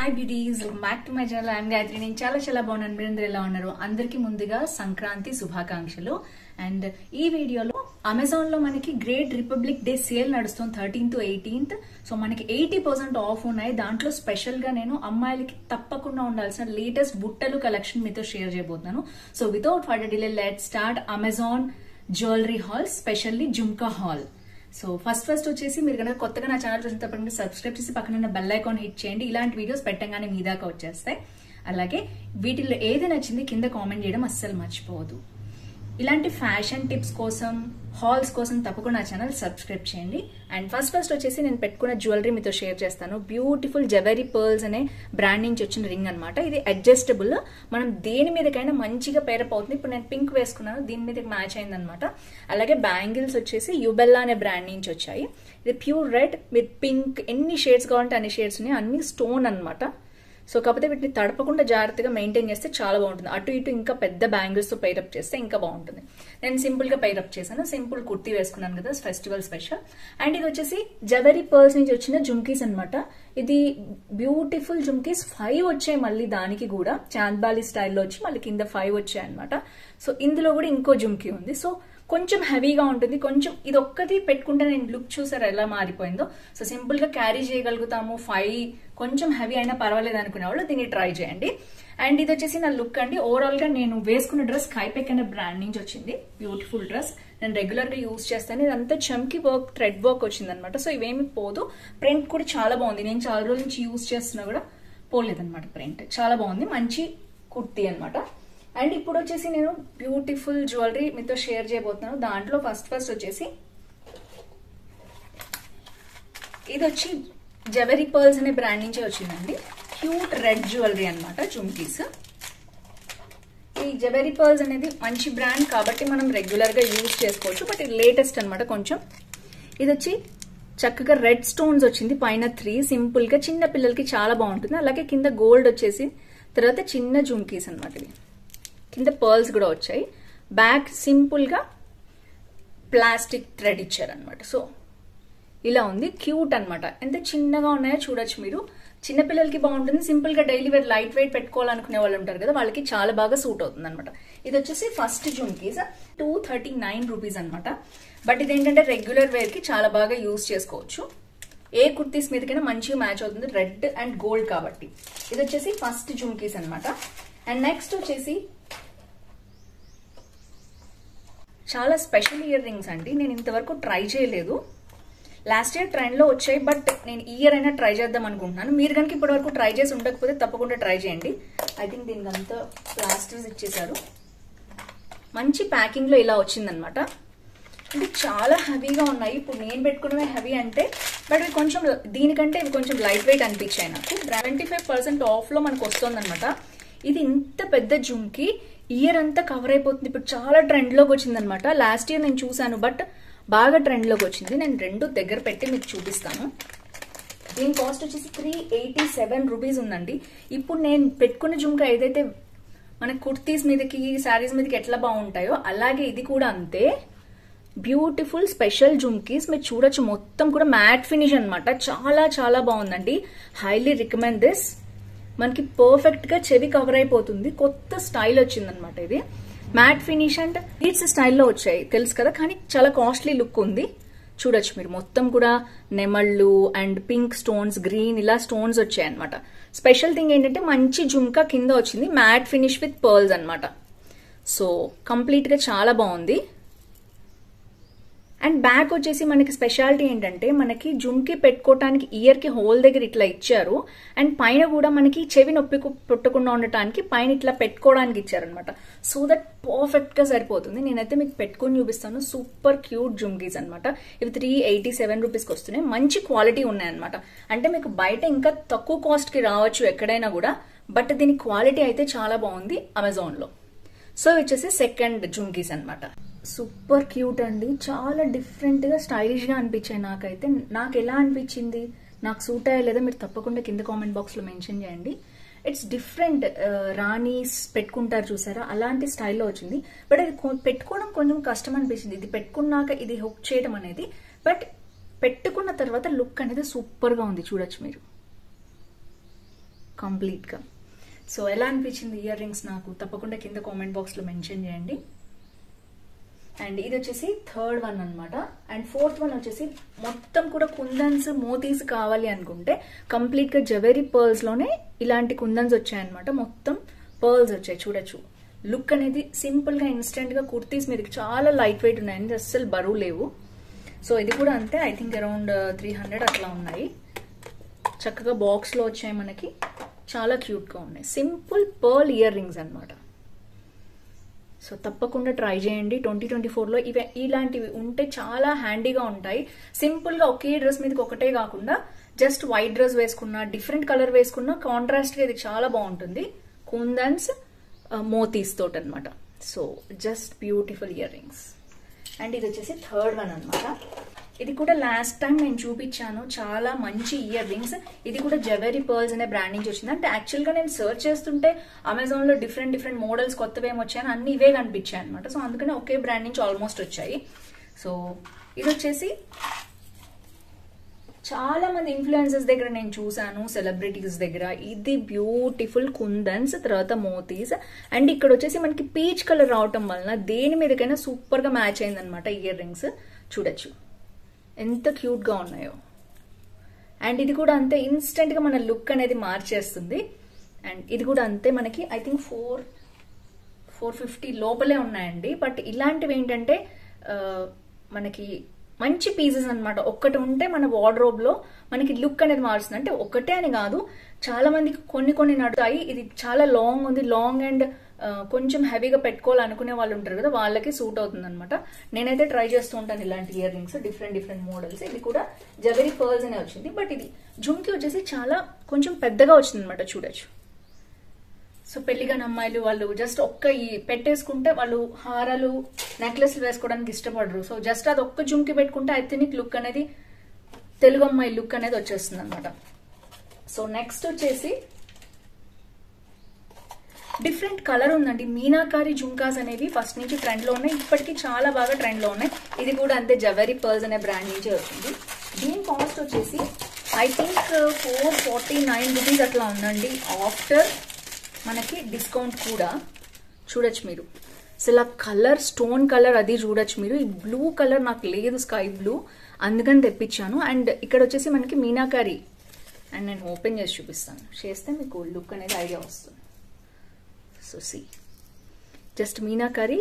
hi beauties back to my channel I'm Gayatri నేను చాలా చాలా బాగున్నాను మీరందరూ ఎలా ఉన్నారు అందరికీ ముందుగా సంక్రాంతి శుభాకాంక్షలు అండ్ ఈ వీడియోలో అమెజాన్ లో మనకి గ్రేట్ రిపబ్లిక్ డే సేల్ నడుస్తుంది థర్టీన్త్ టు ఎయిటీన్త్ సో మనకి ఎయిటీ పర్సెంట్ ఆఫ్ ఉన్నాయి దాంట్లో స్పెషల్ గా నేను అమ్మాయిలకి తప్పకుండా ఉండాల్సిన లేటెస్ట్ బుట్టలు కలెక్షన్ మీతో షేర్ చేయబోతున్నాను so without further delay let start Amazon jewellery haul specially jhumka haul so first first వచ్చేసి మీరు కనుక కొత్తగా నా ఛానల్ చూసిన తప్పకుండా సబ్స్క్రైబ్ చేసి పక్కన ఉన్న బెల్ ఐకాన్ హిట్ చేయండి ఇలాంటి వీడియోస్ పెట్టంగానే మీ దాకా వచ్చేస్తాయి అలాగే వీటిల్లో ఏది నచ్చింది కింద కామెంట్ చేయడం అస్సలు మర్చిపోవద్దు ఇలాంటి ఫ్యాషన్ టిప్స్ కోసం హాల్స్ కోసం తప్పకుండా నా ఛానల్ సబ్స్క్రైబ్ చేయండి అండ్ ఫస్ట్ ఫస్ట్ వచ్చేసి నేను పెట్టుకున్న జ్యువెలరీ మీతో షేర్ చేస్తాను బ్యూటిఫుల్ జెవరీ పర్ల్స్ అనే బ్రాండ్ నుంచి వచ్చిన రింగ్ అనమాట ఇది అడ్జస్టబుల్ మనం దేని మీదకైనా మంచిగా పేరప్ అవుతుంది ఇప్పుడు నేను పింక్ వేసుకున్నాను దీని మీదకి మ్యాచ్ అయింది అనమాట అలాగే బ్యాంగిల్స్ వచ్చేసి యుబెల్లా అనే బ్రాండ్ నుంచి వచ్చాయి ఇది ప్యూర్ రెడ్ విత్ పింక్ ఎన్ని షేడ్స్ కావాలంటే అన్ని షేడ్స్ ఉన్నాయి అన్ని స్టోన్ అనమాట సో కాకపోతే వీటిని తడపకుండా జాగ్రత్తగా మెయింటైన్ చేస్తే చాలా బాగుంటుంది అటు ఇటు ఇంకా పెద్ద బ్యాంగిల్స్ తో పైరప్ చేస్తే ఇంకా బాగుంటుంది నేను సింపుల్ గా పైరప్ చేశాను సింపుల్ కుర్తీ వేసుకున్నాను కదా ఫెస్టివల్ స్పెషల్ అండ్ ఇది వచ్చేసి జవరీ పర్ల్స్ నుంచి వచ్చిన జుమ్కీస్ అనమాట ఇది బ్యూటిఫుల్ జుమ్కీస్ ఫైవ్ వచ్చాయి మళ్ళీ దానికి కూడా చాంద్బాలి స్టైల్లో వచ్చి మళ్ళీ కింద ఫైవ్ వచ్చాయి అనమాట సో ఇందులో కూడా ఇంకో జుమ్కీ ఉంది సో కొంచెం హెవీగా ఉంటుంది కొంచెం ఇది ఒక్కటి పెట్టుకుంటే నేను లుక్ చూసారు ఎలా మారిపోయిందో సో సింపుల్ గా క్యారీ చేయగలుగుతాము ఫైవ్ కొంచెం హెవీ అయినా పర్వాలేదు అనుకునే వాళ్ళు దీన్ని ట్రై చేయండి అండ్ ఇది వచ్చేసి నా లుక్ అండి ఓవరాల్ గా నేను వేసుకున్న డ్రెస్ కైపెక్ అనే బ్రాండ్ నుంచి వచ్చింది బ్యూటిఫుల్ డ్రెస్ నేను రెగ్యులర్ గా యూస్ చేస్తాను ఇదంతా చమ్కి వర్క్ థ్రెడ్ వర్క్ వచ్చింది అనమాట సో ఇవేమి పోదు ప్రింట్ కూడా చాలా బాగుంది నేను చాలా రోజుల నుంచి యూస్ చేస్తున్నా కూడా పోలేదన్నమాట ప్రింట్ చాలా బాగుంది మంచి కుర్తీ అనమాట అండ్ ఇప్పుడు వచ్చేసి నేను బ్యూటిఫుల్ జ్యువెలరీ మీతో షేర్ చేయబోతున్నాను దాంట్లో ఫస్ట్ ఫస్ట్ వచ్చేసి ఇది వచ్చి జవరీ పర్ల్స్ అనే బ్రాండ్ నుంచి వచ్చిందండి క్యూట్ రెడ్ జ్యువెలరీ అనమాట జుమ్కీస్ ఈ జవరీ పర్ల్స్ అనేది మంచి బ్రాండ్ కాబట్టి మనం రెగ్యులర్ గా యూజ్ చేసుకోవచ్చు బట్ ఇది లేటెస్ట్ అనమాట కొంచెం ఇది వచ్చి చక్కగా రెడ్ స్టోన్స్ వచ్చింది పైన త్రీ సింపుల్ గా చిన్న పిల్లలకి చాలా బాగుంటుంది అలాగే కింద గోల్డ్ వచ్చేసి తర్వాత చిన్న జుమ్కీస్ అనమాట ఇవి కింద పర్ల్స్ కూడా వచ్చాయి బ్యాక్ సింపుల్ గా ప్లాస్టిక్ థ్రెడ్ ఇచ్చారు అనమాట సో ఇలా ఉంది క్యూట్ అనమాట ఎంత చిన్నగా ఉన్నాయో చూడొచ్చు మీరు చిన్నపిల్లలకి బాగుంటుంది సింపుల్ గా డైలీ వేర్ లైట్ వెయిట్ పెట్టుకోవాలనుకునే వాళ్ళు ఉంటారు కదా వాళ్ళకి చాలా బాగా సూట్ అవుతుంది అనమాట ఇది వచ్చేసి first jhumkis two thirty nine rupees అనమాట బట్ ఇది ఏంటంటే రెగ్యులర్ వేర్ కి చాలా బాగా యూస్ చేసుకోవచ్చు ఏ కుర్తీస్ మీదకైనా మంచిగా మ్యాచ్ అవుతుంది రెడ్ అండ్ గోల్డ్ కాబట్టి ఇది వచ్చేసి ఫస్ట్ జుమ్కీస్ అనమాట అండ్ నెక్స్ట్ వచ్చేసి చాలా స్పెషల్ ఇయర్ రింగ్స్ అండి నేను ఇంతవరకు ట్రై చేయలేదు లాస్ట్ ఇయర్ ట్రెండ్లో వచ్చాయి బట్ నేను ఈ ఇయర్ అయినా ట్రై చేద్దాం అనుకుంటున్నాను మీరు కనుక ఇప్పటివరకు ట్రై చేసి ఉండకపోతే తప్పకుండా ట్రై చేయండి ఐ థింక్ దీనికి అంతా ప్లాస్టిక్స్ ఇచ్చేసారు మంచి ప్యాకింగ్లో ఇలా వచ్చిందనమాట అంటే చాలా హెవీగా ఉన్నాయి ఇప్పుడు నేను పెట్టుకున్నవే హెవీ అంటే బట్ ఇవి కొంచెం దీనికంటే ఇవి కొంచెం లైట్ వెయిట్ అనిపించాయి నాకు ట్వంటీ ఫైవ్ పర్సెంట్ ఆఫ్లో మనకు వస్తుందన్నమాట ఇది ఇంత పెద్ద జుమ్కి ఇయర్ అంతా కవర్ అయిపోతుంది ఇప్పుడు చాలా ట్రెండ్లోకి వచ్చిందనమాట లాస్ట్ ఇయర్ నేను చూశాను బట్ బాగా ట్రెండ్లోకి వచ్చింది నేను రెండు దగ్గర పెట్టి మీకు చూపిస్తాను దీని కాస్ట్ వచ్చేసి త్రీ ఎయిటీ సెవెన్ రూపీస్ ఉందండి ఇప్పుడు నేను పెట్టుకున్న జుమ్కా ఏదైతే మన కుర్తీస్ మీదకి శారీస్ మీదకి ఎట్లా బాగుంటాయో అలాగే ఇది కూడా అంతే బ్యూటిఫుల్ స్పెషల్ జుమ్కీస్ మీరు చూడొచ్చు మొత్తం కూడా మ్యాట్ ఫినిష్ అనమాట చాలా చాలా బాగుందండి హైలీ రికమెండ్ దిస్ మనకి పర్ఫెక్ట్ గా చెవి కవర్ అయిపోతుంది కొత్త స్టైల్ వచ్చిందనమాట ఇది మ్యాట్ ఫినిష్ అండ్ బీట్స్ స్టైల్లో వచ్చాయి తెలుసు కదా కానీ చాలా కాస్ట్లీ లుక్ ఉంది చూడొచ్చు మీరు మొత్తం కూడా నెమళ్ళు అండ్ పింక్ స్టోన్స్ గ్రీన్ ఇలా స్టోన్స్ వచ్చాయి అనమాట స్పెషల్ థింగ్ ఏంటంటే మంచి జుమ్కా కింద వచ్చింది మ్యాట్ ఫినిష్ విత్ పర్ల్స్ అనమాట సో కంప్లీట్ గా చాలా బాగుంది అండ్ బ్యాక్ వచ్చేసి మనకి స్పెషాలిటీ ఏంటంటే మనకి జుమ్కి పెట్టుకోవటానికి ఇయర్ కి హోల్ దగ్గర ఇట్లా ఇచ్చారు అండ్ పైన కూడా మనకి చెవి నొప్పి పుట్టకుండా ఉండటానికి పైన ఇట్లా పెట్టుకోవడానికి ఇచ్చారనమాట సో దట్ పర్ఫెక్ట్ గా సరిపోతుంది నేనైతే మీకు పెట్టుకొని చూపిస్తాను సూపర్ క్యూట్ జుమ్కీస్ అనమాట ఇవి త్రీ ఎయిటీ సెవెన్ రూపీస్కి వస్తున్నాయి మంచి క్వాలిటీ ఉన్నాయన్నమాట అంటే మీకు బయట ఇంకా తక్కువ కాస్ట్ కి రావచ్చు ఎక్కడైనా కూడా బట్ దీని క్వాలిటీ అయితే చాలా బాగుంది అమెజాన్ లో సో వచ్చేసి సెకండ్ జుమ్కీస్ అనమాట సూపర్ క్యూట్ అండి చాలా డిఫరెంట్ గా స్టైలిష్ గా అనిపించాయి నాకైతే నాకు ఎలా అనిపించింది నాకు సూట్ అయ్యా లేదా మీరు తప్పకుండా కింద కామెంట్ బాక్స్ లో మెన్షన్ చేయండి ఇట్స్ డిఫరెంట్ రాణీస్ పెట్టుకుంటారు చూసారా అలాంటి స్టైల్లో వచ్చింది బట్ అది పెట్టుకోవడం కొంచెం కష్టం అనిపించింది ఇది పెట్టుకున్నాక ఇది హుక్ చేయడం అనేది బట్ పెట్టుకున్న తర్వాత లుక్ అనేది సూపర్ గా ఉంది చూడొచ్చు మీరు కంప్లీట్గా సో ఎలా అనిపించింది ఇయర్ రింగ్స్ నాకు తప్పకుండా కింద కామెంట్ బాక్స్లో మెన్షన్ చేయండి అండ్ ఇది వచ్చేసి థర్డ్ వన్ అన్నమాట అండ్ ఫోర్త్ వన్ వచ్చేసి మొత్తం కూడా కుందన్స్ మోతీస్ కావాలి అనుకుంటే కంప్లీట్ గా జవేరీ పర్ల్స్ లోనే ఇలాంటి కుందన్స్ వచ్చాయన్నమాట మొత్తం పర్ల్స్ వచ్చాయి చూడొచ్చు లుక్ అనేది సింపుల్ గా ఇన్స్టెంట్ గా కుర్తీస్ మీదకి చాలా లైట్ వెయిట్ ఉన్నాయండి అస్సలు బరువు లేవు సో ఇది కూడా అంతే I think around three hundred అట్లా ఉన్నాయి చక్కగా బాక్స్ లో వచ్చాయి మనకి చాలా క్యూట్ గా ఉన్నాయి సింపుల్ పర్ల్ ఇయర్ రింగ్స్ అన్నమాట సో తప్పకుండా ట్రై చేయండి ట్వంటీ ట్వంటీ ఫోర్లో ఇవి ఇలాంటివి ఉంటే చాలా హ్యాండీగా ఉంటాయి సింపుల్గా ఒకే డ్రెస్ మీదకి ఒకటే కాకుండా జస్ట్ వైట్ డ్రెస్ వేసుకున్నా డిఫరెంట్ కలర్ వేసుకున్నా కాంట్రాస్ట్గా ఇది చాలా బాగుంటుంది కుందన్స్ మోతీస్ తోటి అనమాట so just beautiful earrings and ఇది వచ్చేసి థర్డ్ వన్ అనమాట ఇది కూడా లాస్ట్ టైం నేను చూపించాను చాలా మంచి ఇయర్ రింగ్స్ ఇది కూడా జెవెరీ పర్ల్స్ అనే బ్రాండ్ నుంచి వచ్చింది అంటే యాక్చువల్ గా నేను సర్చ్ చేస్తుంటే అమెజాన్ లో డిఫరెంట్ డిఫరెంట్ మోడల్స్ కొత్తవి ఏమి వచ్చాయని అన్ని ఇవే కనిపించాయి అనమాట సో అందుకనే ఒకే బ్రాండ్ నుంచి ఆల్మోస్ట్ వచ్చాయి సో ఇది వచ్చేసి చాలా మంది ఇన్ఫ్లుయెన్సర్స్ దగ్గర నేను చూసాను సెలబ్రిటీస్ దగ్గర ఇది బ్యూటిఫుల్ కుందన్స్ తర్వాత మోతీస్ అండ్ ఇక్కడ వచ్చేసి మనకి పీచ్ కలర్ రావటం వలన దేని మీదకైనా సూపర్ గా మ్యాచ్ అయింది అనమాట ఇయర్ రింగ్స్ చూడొచ్చు ఎంత క్యూట్ గా ఉన్నాయో అండ్ ఇది కూడా అంతే ఇన్స్టెంట్ గా మన లుక్ అనేది మార్చేస్తుంది అండ్ ఇది కూడా అంతే మనకి I think four four fifty లోపలే ఉన్నాయండి బట్ ఇలాంటివి ఏంటంటే ఆ, మనకి మంచి పీసెస్ అన్నమాట ఒక్కటి ఉంటే మన వార్డ్రోబ్ లో మనకి లుక్ అనేది మారుస్తుంది అంటే ఒకటే అని కాదు చాలా మందికి కొన్ని కొన్ని నడుతాయి ఇది చాలా లాంగ్ ఉంది లాంగ్ అండ్ కొంచెం హెవీగా పెట్టుకోవాలనుకునే వాళ్ళు ఉంటారు కదా వాళ్ళకి సూట్ అవుతుంది అనమాట నేనైతే ట్రై చేస్తూ ఉంటాను ఇలాంటి earrings different different models ఇది కూడా జవరీ పర్ల్స్ అనే వచ్చింది బట్ ఇది జుమ్కి వచ్చేసి చాలా కొంచెం పెద్దగా వచ్చింది అనమాట చూడొచ్చు సో పెళ్లిగాని అమ్మాయిలు వాళ్ళు జస్ట్ ఒక్క ఈ పెట్టేసుకుంటే వాళ్ళు హారాలు నెక్లెస్లు వేసుకోవడానికి ఇష్టపడరు సో జస్ట్ అది ఒక్క జుమ్కి పెట్టుకుంటే ఐథెనిక్ లుక్ అనేది తెలుగు అమ్మాయి లుక్ అనేది వచ్చేస్తుంది అనమాట సో నెక్స్ట్ వచ్చేసి డిఫరెంట్ కలర్ ఉందండి మీనాకారి జుంకాస్ అనేవి ఫస్ట్ నుంచి ట్రెండ్ లో ఉన్నాయి ఇప్పటికీ చాలా బాగా ట్రెండ్ లో ఉన్నాయి ఇది కూడా అంతే జవరీ పర్ల్స్ అనే బ్రాండ్ నుంచి వచ్చింది దీని కాస్ట్ వచ్చేసి I think four forty nine rupees అట్లా ఉందండి ఆఫ్టర్ మనకి డిస్కౌంట్ కూడా చూడొచ్చు మీరు అసలు ఆ కలర్ స్టోన్ కలర్ అది చూడొచ్చు మీరు ఈ బ్లూ కలర్ నాకు లేదు స్కై బ్లూ అందుకని తెప్పించాను అండ్ ఇక్కడ వచ్చేసి మనకి మీనాకారి అండ్ నేను ఓపెన్ చేసి చూపిస్తాను చేస్తే మీకు లుక్ అనేది ఐడియా వస్తుంది so see just meenakari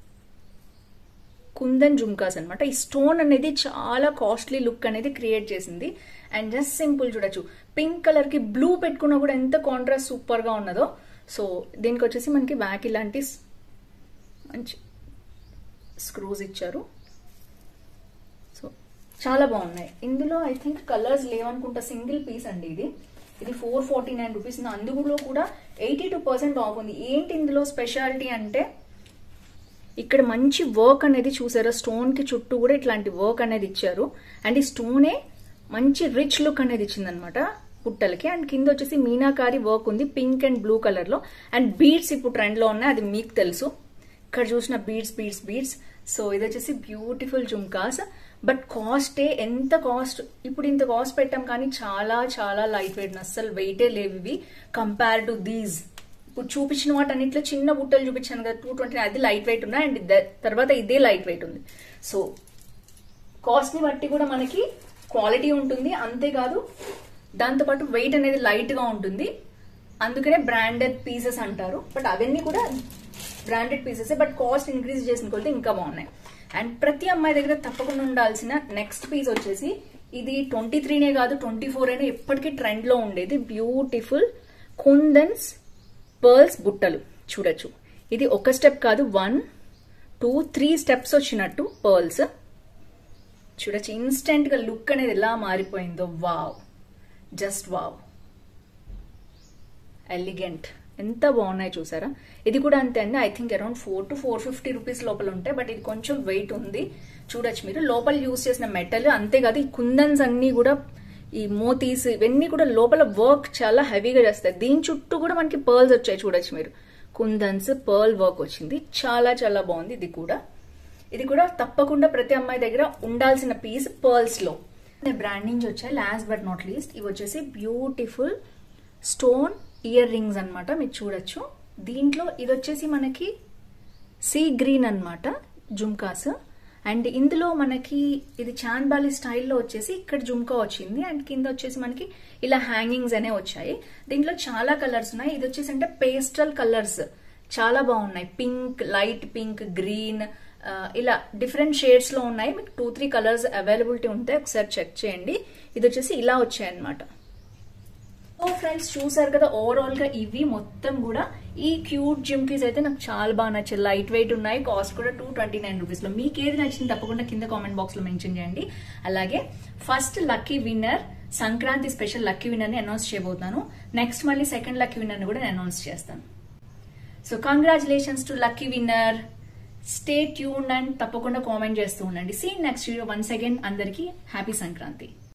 kundan jhumkas అనమాట ఈ స్టోన్ అనేది చాలా కాస్ట్లీ లుక్ అనేది క్రియేట్ చేసింది అండ్ జస్ట్ సింపుల్ చూడొచ్చు పింక్ కలర్ కి బ్లూ పెట్టుకున్నా కూడా ఎంత కాంట్రాస్ట్ సూపర్ గా ఉన్నదో సో దీనికి వచ్చేసి మనకి బ్యాక్ ఇలాంటి స్- మంచి స్క్రూస్ ఇచ్చారు సో చాలా బాగున్నాయి ఇందులో ఐ థింక్ కలర్స్ లేవనుకుంటా సింగిల్ పీస్ అండి ఇది ఇది ఫోర్ ఫార్టీ నైన్ రూపీస్ అందులో కూడా ఎయిటీ టూ పర్సెంట్ ఆఫ్ ఉంది ఏంటి ఇందులో స్పెషాలిటీ అంటే ఇక్కడ మంచి వర్క్ అనేది చూసారా స్టోన్ కి చుట్టూ కూడా ఇట్లాంటి వర్క్ అనేది ఇచ్చారు అండ్ ఈ స్టోనే మంచి రిచ్ లుక్ అనేది ఇచ్చిందనమాట పుట్టలకి అండ్ కింద వచ్చేసి మీనాకారి వర్క్ ఉంది పింక్ అండ్ బ్లూ కలర్ లో అండ్ బీడ్స్ ఇప్పుడు ట్రెండ్ లో ఉన్నాయి అది మీకు తెలుసు ఇక్కడ చూసిన బీడ్స్ బీడ్స్ బీడ్స్ సో ఇది వచ్చేసి బ్యూటిఫుల్ జుమ్కాస్ బట్ కాస్టే ఎంత కాస్ట్ ఇప్పుడు ఇంత కాస్ట్ పెట్టాం కానీ చాలా చాలా లైట్ వెయిట్ అస్సలు వెయిటే లేవు ఇవి కంపేర్ టు దీస్ ఇప్పుడు చూపించిన వాటన్నిటిలో చిన్న బుట్టలు చూపించాను కదా టూ ట్వంటీ అది లైట్ వెయిట్ ఉన్నాయి అండ్ ఇద- తర్వాత ఇదే లైట్ వెయిట్ ఉంది సో కాస్ట్ ని బట్టి కూడా మనకి క్వాలిటీ ఉంటుంది అంతేకాదు దాంతోపాటు వెయిట్ అనేది లైట్ గా ఉంటుంది అందుకనే బ్రాండెడ్ పీసెస్ అంటారు బట్ అవన్నీ కూడా branded pieces but cost increase చేసిన కొద్దీ ఇంకా బాగున్నాయి అండ్ ప్రతి అమ్మాయి దగ్గర తప్పకుండా ఉండాల్సిన నెక్స్ట్ పీస్ వచ్చేసి ఇది ట్వంటీ త్రీనే కాదు ట్వంటీ ఫోర్ అయినా ఎప్పటికీ ట్రెండ్ లో ఉండేది బ్యూటిఫుల్ కుందన్స్ పర్ల్స్ బుట్టలు చూడొచ్చు ఇది ఒక స్టెప్ కాదు వన్ టూ త్రీ స్టెప్స్ వచ్చినట్టు పర్ల్స్ చూడొచ్చు ఇన్స్టెంట్ గా లుక్ అనేది ఎలా మారిపోయిందో వావ్ జస్ట్ వావ్ ఎలిగెంట్ ఎంత బాగున్నాయి చూసారా ఇది కూడా అంతే అండి I think around four to four fifty rupees లోపల ఉంటాయి బట్ ఇది కొంచెం వెయిట్ ఉంది చూడొచ్చు మీరు లోపల యూస్ చేసిన మెటల్ అంతేకాదు ఈ కుందన్స్ అన్ని కూడా ఈ మోతీస్ ఇవన్నీ కూడా లోపల వర్క్ చాలా హెవీగా చేస్తాయి దీని చుట్టూ కూడా మనకి పర్ల్స్ వచ్చాయి చూడొచ్చు మీరు కుందన్స్ పర్ల్ వర్క్ వచ్చింది చాలా చాలా బాగుంది ఇది కూడా ఇది కూడా తప్పకుండా ప్రతి అమ్మాయి దగ్గర ఉండాల్సిన పీస్ పర్ల్స్ లో బ్రాండ్ నుంచి వచ్చాయి లాస్ట్ బట్ నాట్ లీస్ట్ ఇవి వచ్చేసి బ్యూటిఫుల్ స్టోన్ ఇయర్ రింగ్స్ అన్నమాట మీరు చూడొచ్చు దీంట్లో ఇది వచ్చేసి మనకి సీ గ్రీన్ అన్నమాట జుమ్కాస్ అండ్ ఇందులో మనకి ఇది చాంద్బాలి స్టైల్లో వచ్చేసి ఇక్కడ జుమ్కా వచ్చింది అండ్ కింద వచ్చేసి మనకి ఇలా హ్యాంగింగ్స్ అనే వచ్చాయి దీంట్లో చాలా కలర్స్ ఉన్నాయి ఇది వచ్చేసి అంటే పేస్టల్ కలర్స్ చాలా బాగున్నాయి పింక్ లైట్ పింక్ గ్రీన్ ఇలా డిఫరెంట్ షేడ్స్ లో ఉన్నాయి మీకు టూ త్రీ కలర్స్ అవైలబిలిటీ ఉంటాయి ఒకసారి చెక్ చేయండి ఇది వచ్చేసి ఇలా వచ్చాయి అనమాట సో ఫ్రెండ్స్ చూసారు కదా ఓవరాల్ గా ఇవి మొత్తం కూడా ఈ క్యూట్ జిమ్కీస్ అయితే నాకు చాలా బాగా నచ్చాయి లైట్ వెయిట్ ఉన్నాయి కాస్ట్ కూడా టూ ట్వంటీ నైన్ రూపీస్ లో మీకు ఏది నచ్చింది తప్పకుండా కింద కామెంట్ బాక్స్ లో మెన్షన్ చేయండి అలాగే first lucky winner Sankranti special lucky winner ని అనౌన్స్ చేయబోతున్నాను నెక్స్ట్ మళ్ళీ సెకండ్ లక్కీ విన్నర్ ని కూడా నేను అనౌన్స్ చేస్తాను so congratulations to lucky winner stay tune and తప్పకుండా కామెంట్ చేస్తూ ఉండండి see next video once again అందరికీ హ్యాపీ సంక్రాంతి